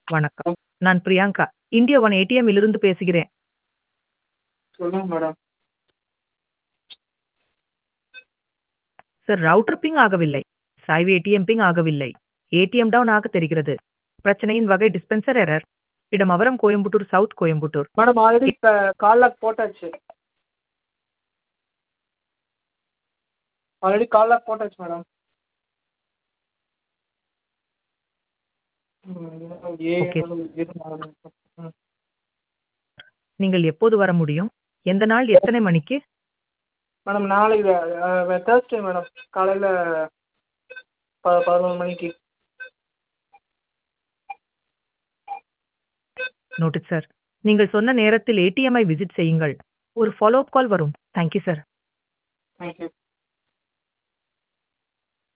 வணக்கம். நான் Priyanka. India one ATM இலிருந்து பேசுகிறேன். சொல்லுங்க மேடம். சார் ரவுட்டர் பிங் ஆகவில்லை. சாய்வு ஏடிஎம் பிங் ஆகவில்லை. ஏடிஎம் டவுன் ஆக தெரிகிறது. பிரச்சனையின் வகை டிஸ்பென்சர் எரர். இடம் அவரம் Coimbatore south Coimbatore. Madam already இப்ப கால் லாக் போட்டாச்சு. ஆல்ரெடி கால் லாக் போட்டாச்சு மேடம். ம் ஏ ஓகே. ம். நீங்கள் எப்போது வர முடியும்? எந்த நாள் எத்தனை மணிக்கு? மேடம் நாளைக்கு அ தேர்ஸ்டே மேடம். காலையில ப 11 மணிக்கு. Noted sir. நீங்கள் சொன்ன நேரத்தில் ஏடிஎம்ஐ விசிட் செய்யுங்கள். ஒரு ஃபாலோ அப் கால் வரும். Thank you sir. Thank you.